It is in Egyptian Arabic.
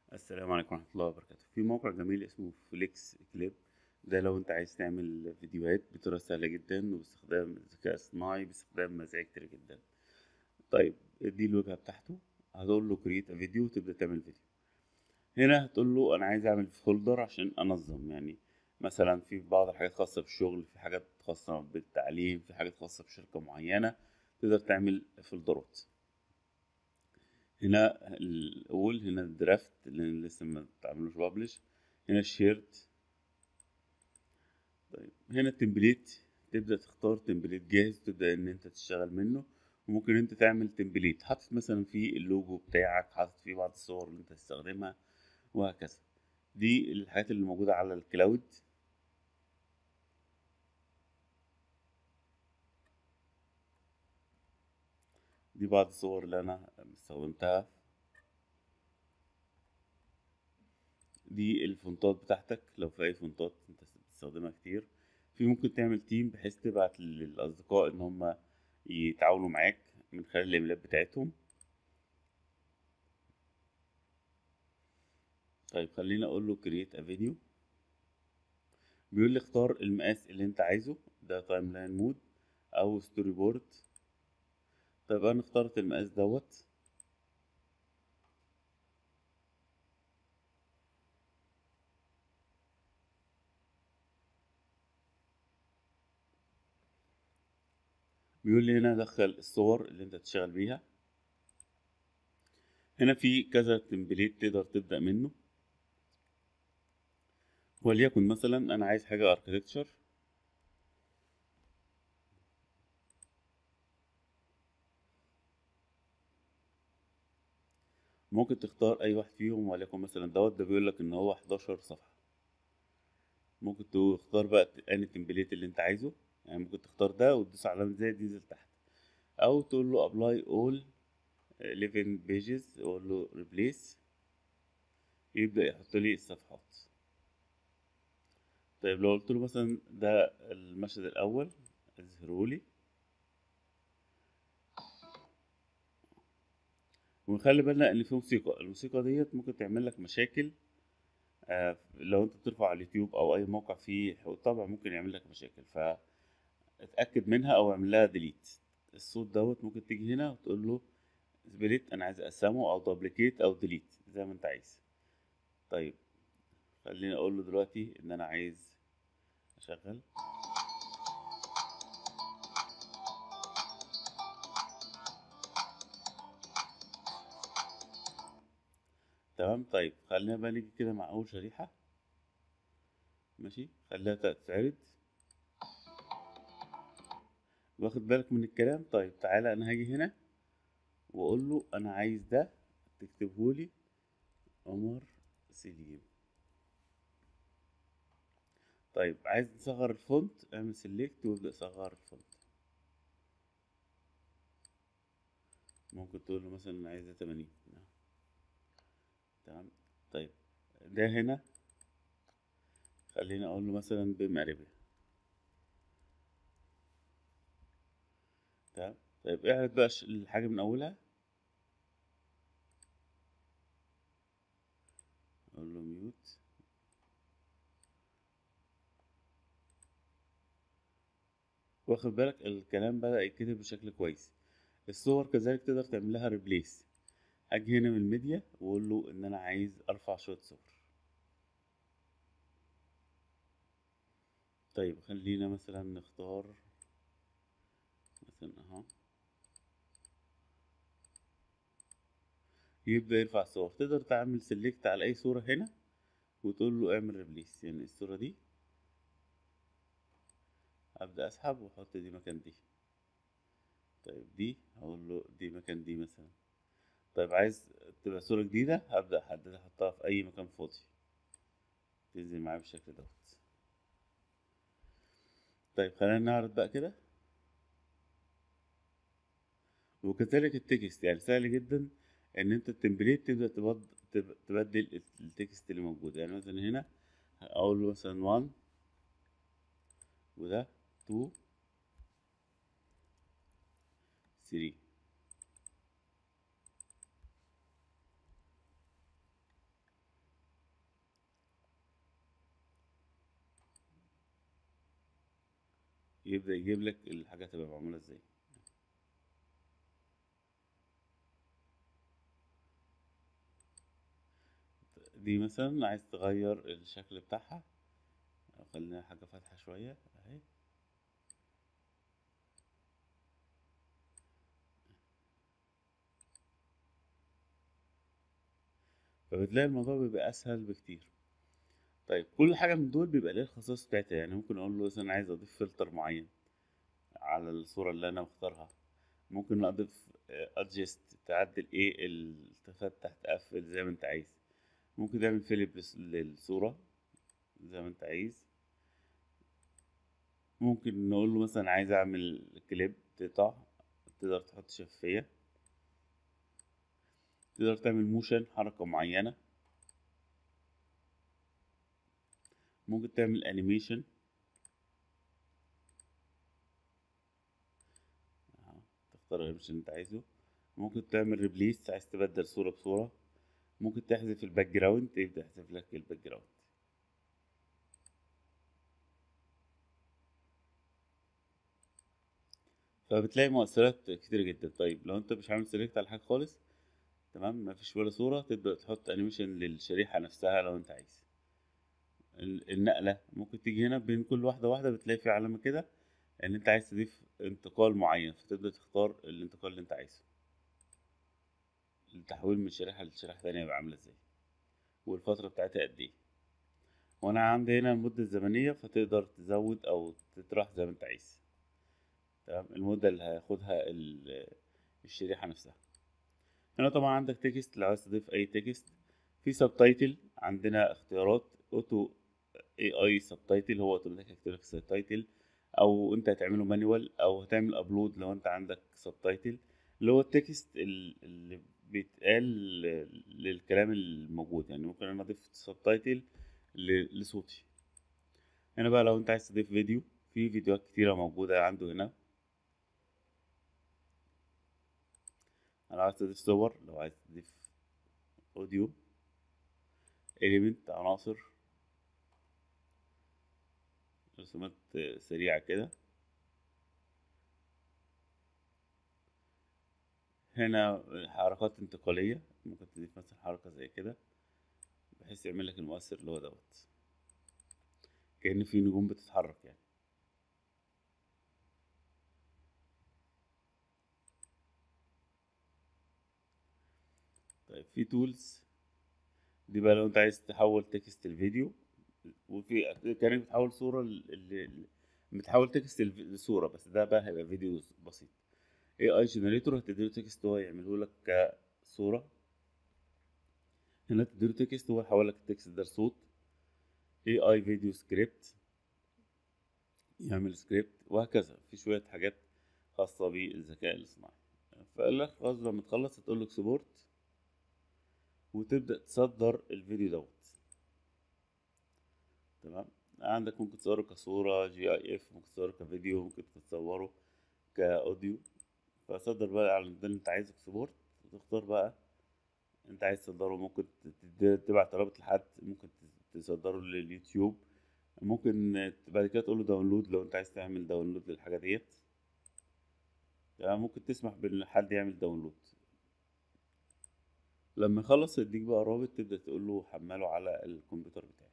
السلام عليكم ورحمة الله وبركاته في موقع جميل اسمه فليكس كليب ده لو انت عايز تعمل فيديوهات بطريقة سهلة جدا وباستخدام الذكاء الصناعي باستخدام مزايا كتير جدا طيب دي الواجهة بتاعته هتقول له كريت فيديو وتبدأ تعمل فيديو هنا هتقول له انا عايز اعمل فولدر عشان انظم يعني مثلا في بعض الحاجات خاصة بالشغل في حاجات خاصة بالتعليم في حاجات خاصة بشركة معينة تقدر تعمل فولدرات هنا الاول هنا الدرافت اللي لسه ما تعملوش بابلش هنا الشيرت طيب هنا التمبليت تبدا تختار تمبليت جاهز تبدا ان انت تشتغل منه وممكن انت تعمل تمبليت حاطط مثلا فيه اللوجو بتاعك حاطط فيه بعض الصور اللي انت تستخدمها وهكذا دي الحاجات اللي موجوده على الكلاود دي بعض الصور اللي انا استخدمتها دي الفونتات بتاعتك لو في اي فونتات انت بتستخدمها كتير في ممكن تعمل تيم بحيث تبعت للاصدقاء ان هم يتعاونوا معاك من خلال الايميلات بتاعتهم طيب خليني اقول له كرييت ا فيديو بيقول لي اختار المقاس اللي انت عايزه ده تايم لاين مود او ستوري بورد طيب انا اخترت المقاس دوت بيقول لي هنا دخل الصور اللي انت تشتغل بيها هنا في كذا تمبليت تقدر تبدأ منه وليكن مثلا انا عايز حاجة اركتكتشر ممكن تختار اي واحد فيهم وليكن مثلا دوت ده بيقول لك ان هو 11 صفحة ممكن تختار بقى انهي تمبليت اللي انت عايزه يعني ممكن تختار ده وتدوس على علامة زي دي تحت او تقول له ابلاي اول 11 بيجز اقول له ريبليس يبدأ يحط لي الصفحات طيب لو قلت له مثلا ده المشهد الاول اظهره لي ونخلي بالنا ان في موسيقى الموسيقى ديت ممكن تعمل لك مشاكل آه لو انت بترفع على اليوتيوب او اي موقع فيه طبعا ممكن يعمل لك مشاكل فاتاكد منها او اعمل لها ديليت الصوت دوت ممكن تيجي هنا وتقول له سبليت انا عايز اقسمه او دوبليكيت او ديليت زي ما انت عايز طيب خليني اقول له دلوقتي ان انا عايز اشغل تمام طيب خلينا بقى نيجي كده مع اول شريحة ماشي خليها تتعرض واخد بالك من الكلام طيب تعالى انا هاجي هنا واقول له انا عايز ده تكتبه لي عمر سليم طيب عايز تصغر الفونت اعمل سيلكت وابدأ صغر الفونت ممكن تقول له مثلا انا عايزها 80 تمام طيب ده هنا خليني اقول له مثلا بمقربة تمام طيب اعرض بقى الحاجة من اولها اقول له ميوت واخد بالك الكلام بدأ يتكتب بشكل كويس الصور كذلك تقدر تعمل لها ريبليس اجي هنا من الميديا واقول له ان انا عايز ارفع شويه صور طيب خلينا مثلا نختار مثلا اهو يبدا يرفع صور تقدر تعمل سيلكت على اي صوره هنا وتقول له اعمل ريبليس يعني الصوره دي ابدا اسحب واحط دي مكان دي طيب دي هقول له دي مكان دي مثلا طيب عايز تبقى صورة جديدة هبدأ أحددها أحطها في أي مكان فاضي تنزل معايا بالشكل دوت طيب خلينا نعرض بقى كده وكذلك التكست يعني سهل جدا إن أنت التمبليت تبدأ تبدل التكست اللي موجود يعني مثلا هنا أقول له مثلا 1 وده 2 3 يبدأ يجيب لك الحاجة تبقى معمولة ازاي دي مثلا عايز تغير الشكل بتاعها خلينا حاجة فاتحة شوية اهي فبتلاقي الموضوع بيبقى اسهل بكتير طيب كل حاجة من دول بيبقى ليها الخصائص بتاعتها يعني ممكن اقول له مثلا عايز اضيف فلتر معين على الصورة اللي انا مختارها ممكن اضيف ادجست تعدل ايه التفتح تقفل زي ما انت عايز ممكن تعمل فيليب للصورة زي ما انت عايز ممكن نقول له مثلا عايز اعمل كليب تقطع تقدر تحط شفافية تقدر تعمل موشن حركة معينة ممكن تعمل انيميشن تختار الانيميشن اللي انت عايزه ممكن تعمل ريبليس عايز تبدل صورة بصورة ممكن تحذف الباك جراوند يبدأ يحذف لك الباك جراوند فبتلاقي مؤثرات كتير جدا طيب لو انت مش عامل سيلكت على حاجة خالص تمام مفيش ولا صورة تبدأ تحط انيميشن للشريحة نفسها لو انت عايز النقلة ممكن تيجي هنا بين كل واحدة واحدة بتلاقي في علامة كده ان انت عايز تضيف انتقال معين فتبدأ تختار الانتقال اللي انت عايزه التحويل من شريحة لشريحة تانية يبقى عاملة ازاي والفترة بتاعتها قد ايه وانا عندي هنا المدة الزمنية فتقدر تزود او تطرح زي ما انت عايز تمام المدة اللي هياخدها الشريحة نفسها هنا طبعا عندك تكست لو عايز تضيف اي تكست في سب تايتل عندنا اختيارات اوتو اي اي سب تايتل هو اوتوماتيك هيكتب لك سب تايتل او انت هتعمله مانيوال او هتعمل ابلود لو انت عندك سب تايتل اللي هو التكست اللي بيتقال للكلام الموجود يعني ممكن انا اضيف سب تايتل لصوتي هنا بقى لو انت عايز تضيف فيديو في فيديوهات كتيرة موجودة عنده هنا لو عايز تضيف صور لو عايز تضيف اوديو اليمنت عناصر رسومات سريعة كده هنا حركات انتقالية ممكن تضيف مثلا حركة زي كده بحيث يعمل لك المؤثر اللي هو دوت كأن في نجوم بتتحرك يعني طيب في تولز دي بقى لو انت عايز تحول تكست الفيديو وفي كانك بتحول صورة ل... بتحول تكست لصورة بس ده بقى هيبقى فيديو بسيط اي اي جنريتور هتديله تكست هو يعمله لك كصورة هنا تديله تكست هو يحول لك التكست ده لصوت اي اي فيديو سكريبت يعمل سكريبت وهكذا في شوية حاجات خاصة بالذكاء الاصطناعي فقال لك خلاص لما تخلص هتقول له اكسبورت وتبدأ تصدر الفيديو دوت تمام عندك ممكن تصوره كصورة جي اي اف ممكن تصوره كفيديو ممكن تصوره كاوديو فصدر بقى على اللي انت عايزه اكسبورت وتختار بقى انت عايز تصدره ممكن تبعت رابط لحد ممكن تصدره لليوتيوب ممكن بعد كده تقول له داونلود لو انت عايز تعمل داونلود للحاجة ديت ممكن تسمح بان حد يعمل داونلود لما يخلص يديك بقى رابط تبدأ تقول له حمله على الكمبيوتر بتاعك